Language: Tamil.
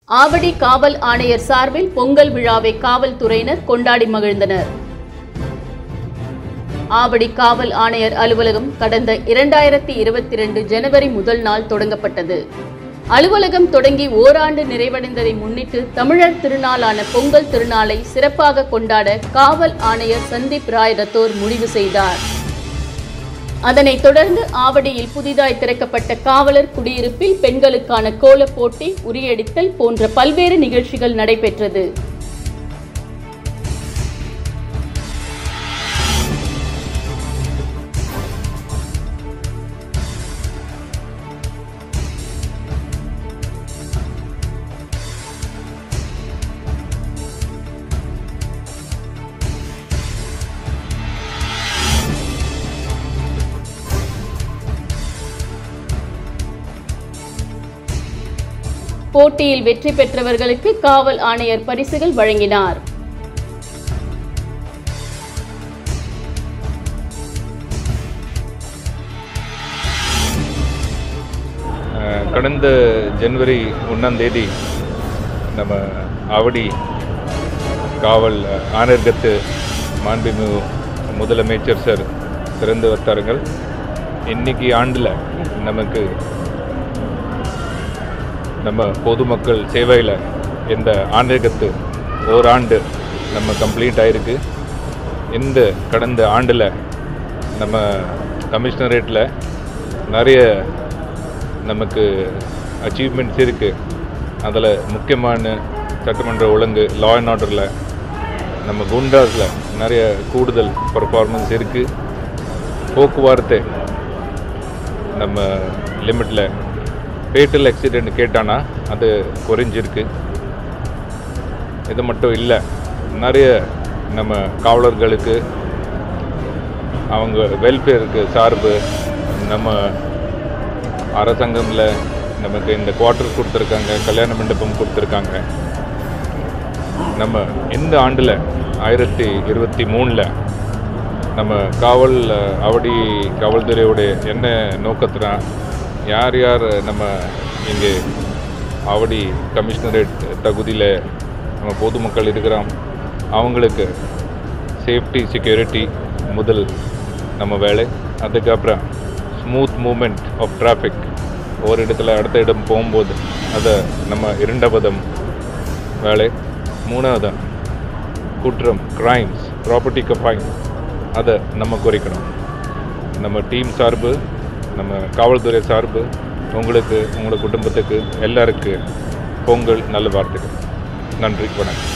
ஆவடி காவல் ஆணையர் சார்பில் பொங்கல் விழாவை காவல்துறையினர் கொண்டாடி மகிழ்ந்தனர் ஆவடி காவல் ஆணையர் அலுவலகம் கடந்த இரண்டாயிரத்தி இருபத்தி இரண்டு ஜனவரி முதல் நாள் தொடங்கப்பட்டது அலுவலகம் தொடங்கி ஓராண்டு நிறைவடைந்ததை முன்னிட்டு தமிழர் திருநாளான பொங்கல் திருநாளை சிறப்பாக கொண்டாட காவல் ஆணையர் சந்தீப் ராய் ரத்தோர் முடிவு செய்தார் அதனைத் தொடர்ந்து ஆவடியில் புதிதாய் திறக்கப்பட்ட காவலர் குடியிருப்பில் பெண்களுக்கான கோலப் போட்டி உரியடித்தல் போன்ற பல்வேறு நிகழ்ச்சிகள் நடைபெற்றது போட்டியில் வெற்றி பெற்றவர்களுக்கு காவல் ஆணையர் பரிசுகள் வழங்கினார் அஹ் கடந்த ஜனவரி ஒன்றாம் தேதி நம்ம ஆவடி காவல் ஆணையர்கத்து மாண்புமிகு முதலமைச்சர் சார் திறந்து வைத்தார்கள் இன்னைக்கு ஆண்டில் நமக்கு நம்ம பொதுமக்கள் சேவையில் இந்த ஆணையகத்து ஓராண்டு நம்ம கம்ப்ளீட் ஆயிருக்கு இந்த கடந்த ஆண்டில் நம்ம கமிஷனரேட்டில் நிறைய நமக்கு அச்சீவ்மெண்ட்ஸ் இருக்குது அதில் முக்கியமான சட்டமன்ற ஒழுங்கு லா அண்ட் ஆர்டரில் நம்ம குண்டாஸில் நிறைய கூடுதல் பர்ஃபார்மன்ஸ் இருக்குது போக்குவரத்து நம்ம லிமிட்டில் ஃபேட்டல் ஆக்சிடெண்ட் கேட்டானா அது குறைஞ்சிருக்கு இது மட்டும் இல்லை நிறைய நம்ம காவலர்களுக்கு அவங்க வெல்ஃபேருக்கு சார்பு நம்ம அரசாங்கமில் நமக்கு இந்த குவார்ட்டர் கொடுத்துருக்காங்க கல்யாண மண்டபம் கொடுத்துருக்காங்க நம்ம இந்த ஆண்டில் ஆயிரத்தி இருபத்தி மூணில் நம்ம காவல் அவடி காவல்துறையோடைய என்ன நோக்கத்தினா யார் யார் நம்ம இங்கே அவடி கமிஷனரேட் தகுதியில் நம்ம பொதுமக்கள் இருக்கிறோம் அவங்களுக்கு சேஃப்டி செக்யூரிட்டி முதல் நம்ம வேலை அதுக்கப்புறம் ஸ்மூத் மூமெண்ட் ஆஃப் டிராஃபிக் ஒரு இடத்துல அடுத்த இடம் போகும்போது அதை நம்ம இரண்டாவதும் வேலை மூணாவது குற்றம் கிரைம்ஸ் ப்ராப்பர்ட்டி கஃபைன் அதை நம்ம குறைக்கணும் நம்ம டீம் சார்பு நம்ம காவல்துறை சார்பு உங்களுக்கு உங்களோட குடும்பத்துக்கு எல்லாருக்கு பொங்கல் நல்ல வார்த்தைகள் நன்றி வணக்கம்